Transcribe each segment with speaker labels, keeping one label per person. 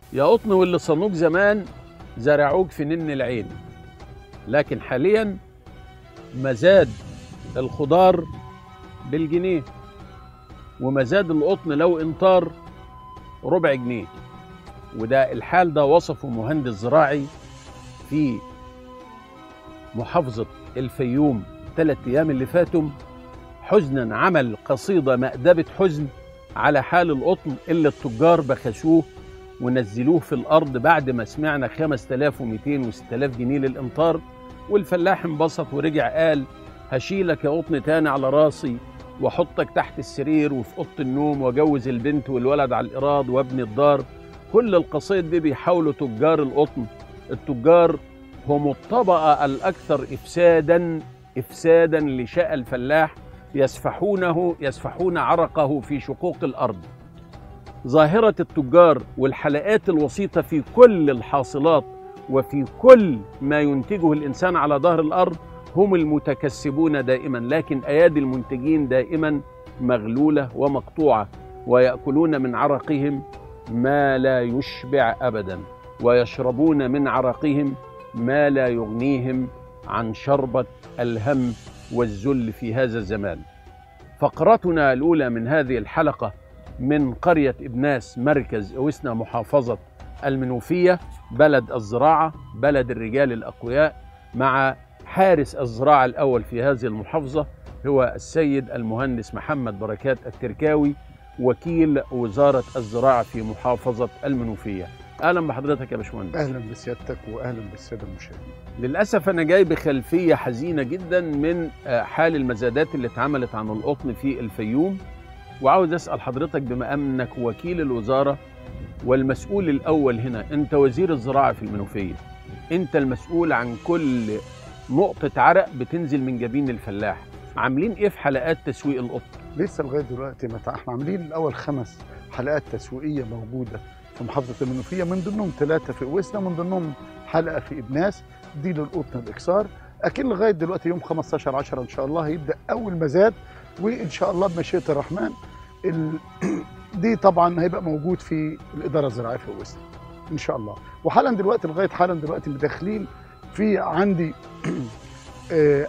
Speaker 1: يا قطن واللي صنوك زمان زرعوك في نن العين لكن حاليا مزاد الخضار بالجنيه ومزاد القطن لو انطار ربع جنيه وده الحال ده وصفه مهندس زراعي في محافظة الفيوم ثلاث أيام اللي فاتوا حزنا عمل قصيدة مأدبة حزن على حال القطن اللي التجار بخسوه ونزلوه في الأرض بعد ما سمعنا 5200 و6000 جنيه للإمطار والفلاح انبسط ورجع قال هشيلك يا قطن تاني على راسي واحطك تحت السرير وفي اوضه النوم واجوز البنت والولد على الايراد وابني الدار كل القصايد دي بيحاولوا تجار القطن التجار هم الطبقه الاكثر افسادا افسادا لشأن الفلاح يسفحونه يسفحون عرقه في شقوق الارض ظاهره التجار والحلقات الوسيطه في كل الحاصلات وفي كل ما ينتجه الانسان على ظهر الارض هم المتكسبون دائما لكن ايادي المنتجين دائما مغلوله ومقطوعه وياكلون من عرقهم ما لا يشبع ابدا ويشربون من عرقهم ما لا يغنيهم عن شربه الهم والذل في هذا الزمان فقرتنا الاولى من هذه الحلقه من قريه ابناس مركز اوسنا محافظه المنوفيه بلد الزراعه بلد الرجال الاقوياء مع حارس الزراعة الأول في هذه المحافظة هو السيد المهندس محمد بركات التركاوي وكيل وزارة الزراعة في محافظة المنوفية أهلا بحضرتك يا باشمهندس
Speaker 2: اهلا بسيادتك واهلا بالساده المشاهدين
Speaker 1: للأسف أنا جاي بخلفية حزينة جدا من آه، حال المزادات اللي اتعملت عن القطن في الفيوم وعاوز أسأل حضرتك بما أنك وكيل الوزارة والمسؤول الأول هنا أنت وزير الزراعة في المنوفية أنت المسؤول عن كل نقطة عرق بتنزل من جبين الفلاح عاملين ايه في حلقات تسويق القطن؟
Speaker 2: لسه لغايه دلوقتي متى احنا عاملين الاول خمس حلقات تسويقيه موجوده في محافظه المنوفيه من ضمنهم ثلاثه في اوسنا من ضمنهم حلقه في ابناس دي للقطن الاكسار اكيد لغايه دلوقتي يوم 15 10 ان شاء الله هيبدا اول مزاد وان شاء الله بمشيئه الرحمن ال... دي طبعا هيبقى موجود في الاداره الزراعيه في اوسنا ان شاء الله وحالا دلوقتي لغايه حالا دلوقتي داخلين في عندي آه،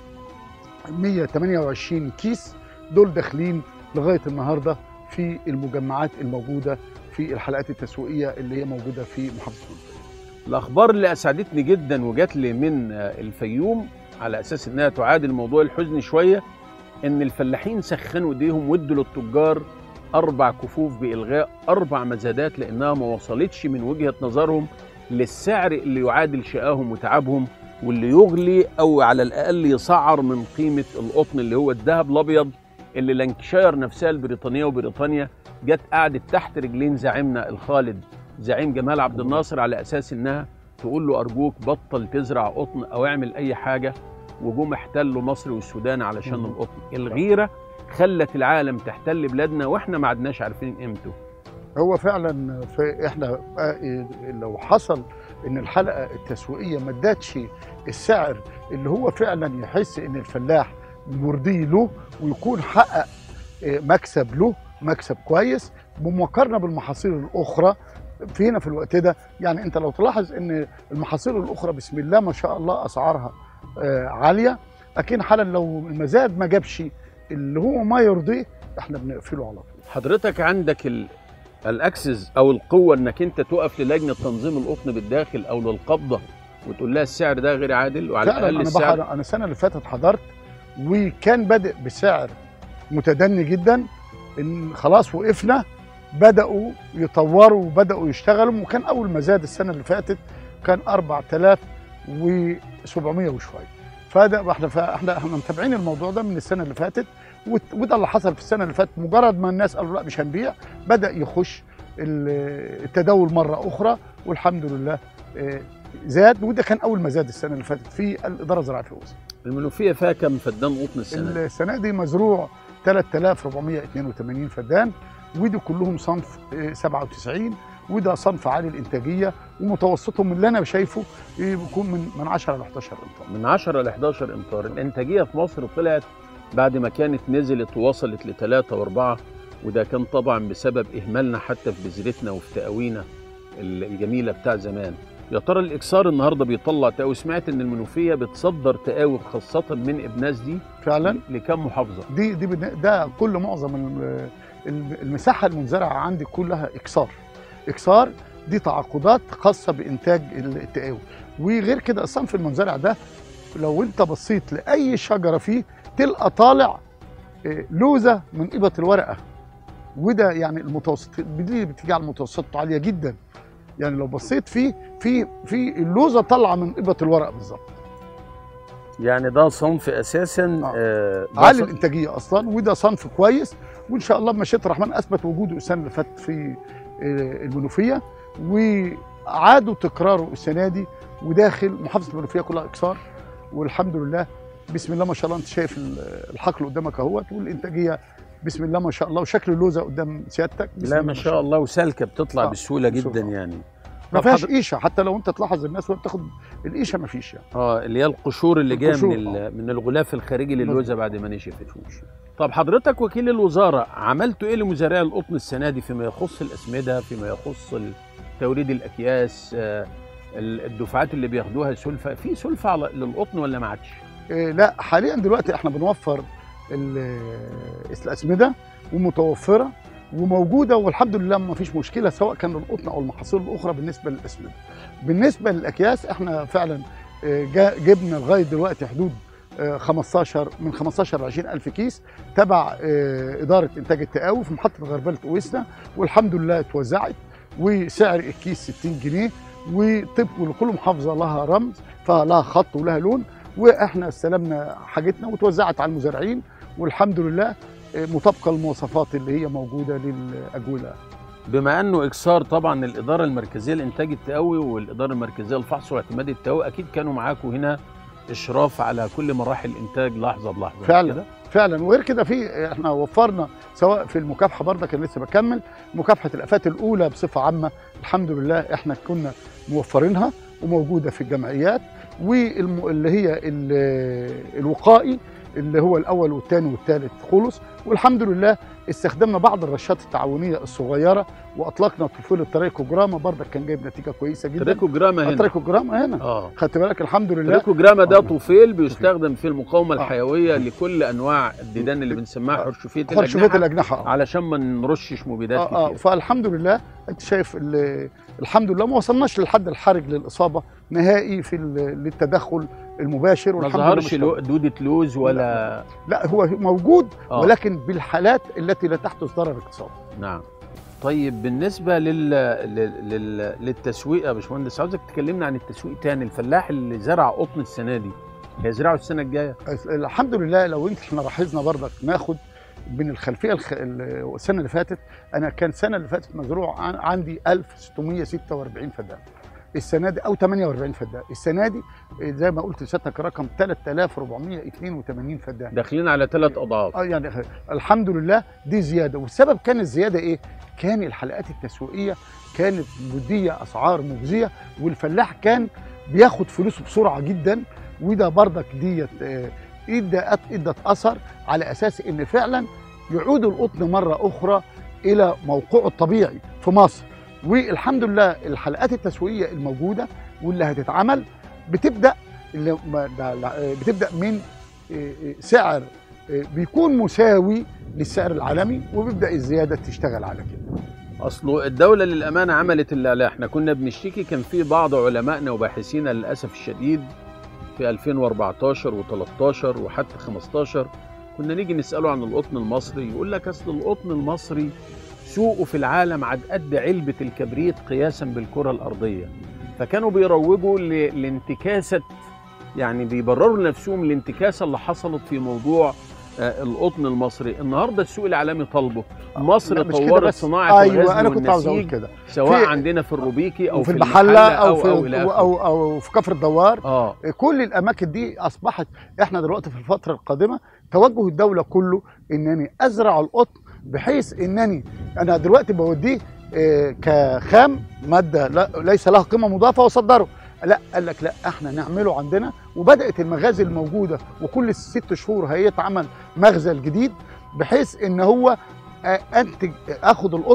Speaker 2: 1128 كيس دول داخلين لغايه النهارده في المجمعات الموجوده في الحلقات التسويقيه اللي هي موجوده في محافظه المنوفيه
Speaker 1: الأخبار اللي أسعدتني جدا وجات لي من آه، الفيوم على أساس إنها تعادل موضوع الحزن شوية إن الفلاحين سخنوا إيديهم وادوا للتجار أربع كفوف بإلغاء أربع مزادات لأنها ما وصلتش من وجهة نظرهم للسعر اللي يعادل شقاهم وتعبهم واللي يغلي او على الاقل يسعر من قيمه القطن اللي هو الذهب الابيض اللي لانكشاير نفسها البريطانيه وبريطانيا جت قعدت تحت رجلين زعيمنا الخالد زعيم جمال عبد الناصر على اساس انها تقول له ارجوك بطل تزرع قطن او اعمل اي حاجه وجم احتلوا مصر والسودان علشان
Speaker 2: مم.
Speaker 1: القطن الغيره خلت العالم تحتل بلادنا واحنا ما عدناش عارفين قيمته
Speaker 2: هو فعلا في احنا آه، لو حصل ان الحلقه التسويقيه ما ادتش السعر اللي هو فعلا يحس ان الفلاح مرضي له ويكون حقق آه، مكسب له مكسب كويس بمقارنه بالمحاصيل الاخرى في هنا في الوقت ده يعني انت لو تلاحظ ان المحاصيل الاخرى بسم الله ما شاء الله اسعارها آه، عاليه لكن حالا لو المزاد ما جابش اللي هو ما يرضيه احنا بنقفله على طول
Speaker 1: حضرتك عندك ال... الاكسس او القوه انك انت تقف للجنه تنظيم القطن بالداخل او للقبضه وتقول لها السعر ده غير عادل وعلى
Speaker 2: فعلا
Speaker 1: الاقل
Speaker 2: انا
Speaker 1: السعر
Speaker 2: بحر انا السنه اللي فاتت حضرت وكان بادئ بسعر متدني جدا ان خلاص وقفنا بداوا يطوروا وبداوا يشتغلوا وكان اول ما زاد السنه اللي فاتت كان 4700 وشويه فده احنا احنا احنا متابعين الموضوع ده من السنه اللي فاتت وت- وده اللي حصل في السنه اللي فاتت مجرد ما الناس قالوا لا مش هنبيع بدا يخش ال- التداول مره اخرى والحمد لله آه، زاد وده كان اول ما زاد السنه اللي فاتت في الاداره الزراعيه في اوسط
Speaker 1: المنوفيه فيها كم فدان قطن السنه دي؟
Speaker 2: السنه دي مزروع 3482 فدان ودي كلهم صنف آه، 97 وده صنف عالي الانتاجيه ومتوسطهم اللي انا شايفه آه، بيكون من من 10 ل 11 امتار
Speaker 1: من 10 ل 11 امتار الانتاجيه في مصر طلعت بعد ما كانت نزلت ووصلت لثلاثة وأربعة وده كان طبعا بسبب إهمالنا حتى في بذرتنا وفي تقاوينا ال- الجميله بتاع زمان يا ترى الاكسار النهارده بيطلع تقاوي سمعت ان المنوفيه بتصدر تقاوي خاصه من ابناس دي
Speaker 2: فعلا
Speaker 1: لكم محافظه
Speaker 2: دي دي بن- ده كل معظم ال- ال- المساحه المنزرعه عندي كلها اكسار اكسار دي تعاقدات خاصه بانتاج التقاوي وغير كده الصنف المنزرع ده لو انت بصيت لاي شجره فيه تلقى طالع آه، لوزه من قبه الورقه وده يعني المتوسط دي بتيجي على المتوسطات عاليه جدا يعني لو بصيت فيه في في اللوزه طالعه من قبه الورقه بالظبط
Speaker 1: يعني ده صنف اساسا
Speaker 2: آه.
Speaker 1: آه ده
Speaker 2: عالي
Speaker 1: ص-
Speaker 2: الانتاجيه اصلا وده صنف كويس وان شاء الله بمشيئه الرحمن اثبت وجوده السنه اللي فاتت في آه، المنوفيه وعادوا تكراره السنه دي وداخل محافظه المنوفيه كلها اكسار والحمد لله بسم الله ما شاء الله انت شايف ال- الحقل قدامك اهوت والانتاجيه بسم الله ما شاء الله وشكل اللوزه قدام سيادتك بسم
Speaker 1: لا
Speaker 2: الله
Speaker 1: ما شاء الله وسالكه بتطلع
Speaker 2: آه،
Speaker 1: بسهوله
Speaker 2: بسهولة.
Speaker 1: جدا يعني
Speaker 2: ما
Speaker 1: طب
Speaker 2: فيهاش
Speaker 1: حضر-
Speaker 2: قيشه حتى لو انت تلاحظ الناس وهي بتاخد القيشه ما فيش يعني
Speaker 1: اه اللي هي القشور اللي جايه
Speaker 2: القشور،
Speaker 1: من ال- من الغلاف الخارجي للوزه
Speaker 2: مظبوط.
Speaker 1: بعد ما نشفت طب حضرتك وكيل الوزاره عملتوا ايه لمزارعي القطن السنه دي فيما يخص الاسمده فيما يخص ال- توريد الاكياس آه، ال- الدفعات اللي بياخدوها سلفه في سلفه على للقطن ولا ما عادش
Speaker 2: إيه، لا حاليا دلوقتي احنا بنوفر ال- الاسمده ومتوفره وموجوده والحمد لله ما فيش مشكله سواء كان القطن او المحاصيل الاخرى بالنسبه للاسمده. بالنسبه للاكياس احنا فعلا إيه، جا- جبنا لغايه دلوقتي حدود آه، 15 من 15 ل 20 الف كيس تبع آه، اداره انتاج التقاوي في محطه غربله اويسنا والحمد لله اتوزعت وسعر الكيس 60 جنيه وطبق لكل محافظه لها رمز فلها خط ولها لون واحنا استلمنا حاجتنا وتوزعت على المزارعين والحمد لله آه، مطابقه للمواصفات اللي هي موجوده للاجوله
Speaker 1: بما انه اكسار طبعا الاداره المركزيه لانتاج التقوي والاداره المركزيه للفحص واعتماد التقوي اكيد كانوا معاكم هنا اشراف على كل مراحل الانتاج لحظه بلحظه مش
Speaker 2: فعلا.
Speaker 1: كده؟
Speaker 2: فعلا وغير كده في احنا وفرنا سواء في المكافحه برضه كان لسه بكمل مكافحه الافات الاولى بصفه عامه الحمد لله احنا كنا موفرينها وموجوده في الجمعيات واللي هي ال- الوقائي اللي هو الاول والثاني والثالث خلص والحمد لله استخدمنا بعض الرشات التعاونيه الصغيره واطلقنا طفول الترايكوجراما برضه كان جايب نتيجه كويسه جدا
Speaker 1: تريكو جراما هنا
Speaker 2: الترايكوجراما هنا
Speaker 1: اه
Speaker 2: خدت بالك الحمد لله
Speaker 1: تريكو جراما ده
Speaker 2: آه.
Speaker 1: طفيل بيستخدم في المقاومه
Speaker 2: آه.
Speaker 1: الحيويه لكل انواع الديدان اللي بنسميها حرشفيه
Speaker 2: خرشفيه
Speaker 1: الاجنحه
Speaker 2: الاجنحه
Speaker 1: علشان ما نرشش مبيدات
Speaker 2: اه اه
Speaker 1: كتير
Speaker 2: فالحمد لله انت شايف ال- الحمد لله ما وصلناش للحد الحرج للاصابه نهائي في ال- للتدخل المباشر
Speaker 1: ما
Speaker 2: والحمد
Speaker 1: ظهرش
Speaker 2: لله
Speaker 1: لو-
Speaker 2: مش-
Speaker 1: دوده لوز ولا
Speaker 2: لا هو موجود
Speaker 1: آه.
Speaker 2: ولكن بالحالات التي لا تحدث ضرر اقتصادي
Speaker 1: نعم طيب بالنسبه لل... لل... لل... للتسويق يا باشمهندس عاوزك تكلمنا عن التسويق تاني الفلاح اللي زرع قطن السنه دي هيزرعه السنه الجايه
Speaker 2: الحمد لله لو انت احنا لاحظنا برضك ناخد من الخلفيه الخ... ال- السنه اللي فاتت انا كان السنه اللي فاتت مزروع عن- عندي 1646 فدان السنه دي او 48 فدان السنه دي زي ما قلت لسيادتك رقم 3482 فدان
Speaker 1: داخلين على ثلاث اضعاف
Speaker 2: اه يعني الحمد لله دي زياده والسبب كان الزياده ايه؟ كان الحلقات التسويقيه كانت مديه اسعار مجزيه والفلاح كان بياخد فلوسه بسرعه جدا وده برضك ديت آه، ادت ادت اثر على اساس ان فعلا يعود القطن مره اخرى الى موقعه الطبيعي في مصر والحمد لله الحلقات التسويقيه الموجوده واللي هتتعمل بتبدا اللي ما- ده- لا- بتبدا من آه، آه، سعر آه، بيكون مساوي للسعر العالمي وبيبدا الزياده تشتغل على كده
Speaker 1: اصله الدوله للامانه عملت اللي عليها احنا كنا بنشتكي كان في بعض علمائنا وباحثينا للاسف الشديد في 2014 و13 وحتى 15 كنا نيجي نساله عن القطن المصري يقول لك اصل القطن المصري سوقه في العالم عاد قد علبه الكبريت قياسا بالكره الارضيه فكانوا بيروجوا ل- لانتكاسه يعني بيبرروا لنفسهم الانتكاسه اللي حصلت في موضوع آه، القطن المصري النهارده السوق العالمي طالبه مصر
Speaker 2: لا، مش كده
Speaker 1: طورت
Speaker 2: بس.
Speaker 1: صناعه الغزل
Speaker 2: ايوه انا كنت عاوز اقول
Speaker 1: والنسيج
Speaker 2: كده
Speaker 1: سواء
Speaker 2: في-
Speaker 1: عندنا في الروبيكي او
Speaker 2: وفي
Speaker 1: في
Speaker 2: المحله او في
Speaker 1: أو, إلى
Speaker 2: أو,
Speaker 1: آخره.
Speaker 2: أو, او في كفر الدوار
Speaker 1: اه
Speaker 2: كل الاماكن دي اصبحت احنا دلوقتي في الفتره القادمه توجه الدوله كله انني ازرع القطن بحيث انني انا دلوقتي بوديه آه، كخام ماده لا ليس لها قيمه مضافه واصدره لا قال لك لا احنا نعمله عندنا وبدات المغازل الموجوده وكل ست شهور هيتعمل مخزن جديد بحيث ان هو آه، انتج اخد القطن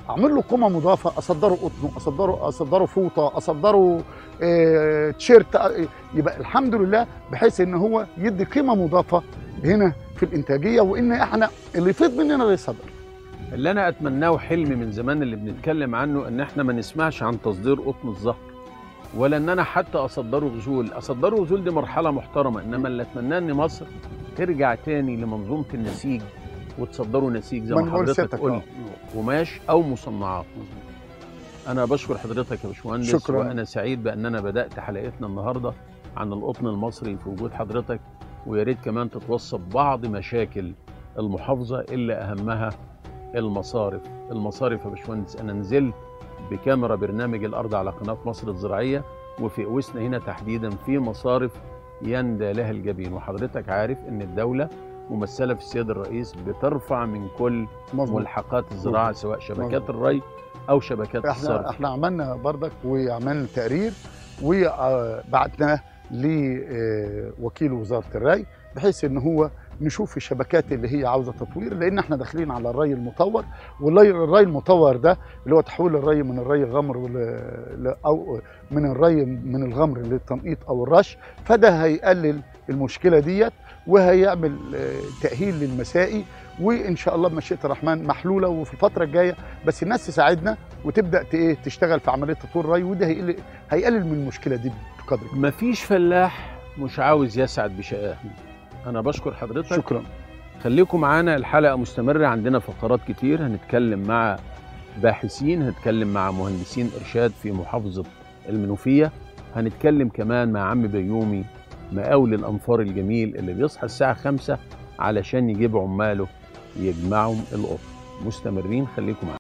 Speaker 2: اعمل له قيمه مضافه اصدره قطن اصدره اصدره فوطه اصدره آه، تيشيرت آه، يبقى الحمد لله بحيث ان هو يدي قيمه مضافه هنا في الانتاجيه وان احنا اللي يفيض مننا ده يصدر
Speaker 1: اللي انا اتمناه حلم من زمان اللي بنتكلم عنه ان احنا ما نسمعش عن تصدير قطن الزهر ولا ان انا حتى اصدره غزول اصدره غزول دي مرحله محترمه انما اللي اتمناه ان مصر ترجع تاني لمنظومه النسيج وتصدروا نسيج زي
Speaker 2: ما
Speaker 1: ما
Speaker 2: نقول
Speaker 1: حضرتك
Speaker 2: سيادتك،
Speaker 1: قلت
Speaker 2: آه.
Speaker 1: قماش او مصنعات انا بشكر حضرتك يا باشمهندس
Speaker 2: شكراً.
Speaker 1: وانا سعيد باننا بدات حلقتنا النهارده عن القطن المصري في وجود حضرتك ويا ريت كمان تتوصف بعض مشاكل المحافظه اللي اهمها المصارف المصارف يا باشمهندس انا نزلت بكاميرا برنامج الارض على قناه مصر الزراعيه وفي قوسنا هنا تحديدا في مصارف يندى لها الجبين وحضرتك عارف ان الدوله ممثله في السيد الرئيس بترفع من كل
Speaker 2: مظبوط
Speaker 1: ملحقات الزراعه سواء شبكات
Speaker 2: مظبوط.
Speaker 1: الري او شبكات
Speaker 2: احنا
Speaker 1: الصرف
Speaker 2: احنا عملنا بردك وعملنا تقرير وبعتناه لوكيل وزاره الري بحيث ان هو نشوف الشبكات اللي هي عاوزه تطوير لان احنا داخلين على الري المطور والري الري المطور ده اللي هو تحويل الري من الري الغمر ل- ل- او من الري من الغمر للتنقيط او الرش فده هيقلل المشكله ديت وهيعمل آه، تاهيل للمسائي وان شاء الله بمشيئه الرحمن محلوله وفي الفتره الجايه بس الناس تساعدنا وتبدا ت- ايه تشتغل في عمليه تطوير الري وده هيقل- هيقلل من المشكله دي بقدر كبير.
Speaker 1: مفيش فلاح مش عاوز يسعد بشقاه انا بشكر حضرتك
Speaker 2: شكرا
Speaker 1: خليكم معانا الحلقه مستمره عندنا فقرات كتير هنتكلم مع باحثين هنتكلم مع مهندسين ارشاد في محافظه المنوفيه هنتكلم كمان مع عم بيومي مقاول الانفار الجميل اللي بيصحى الساعه 5 علشان يجيب عماله يجمعهم القطن مستمرين خليكم معانا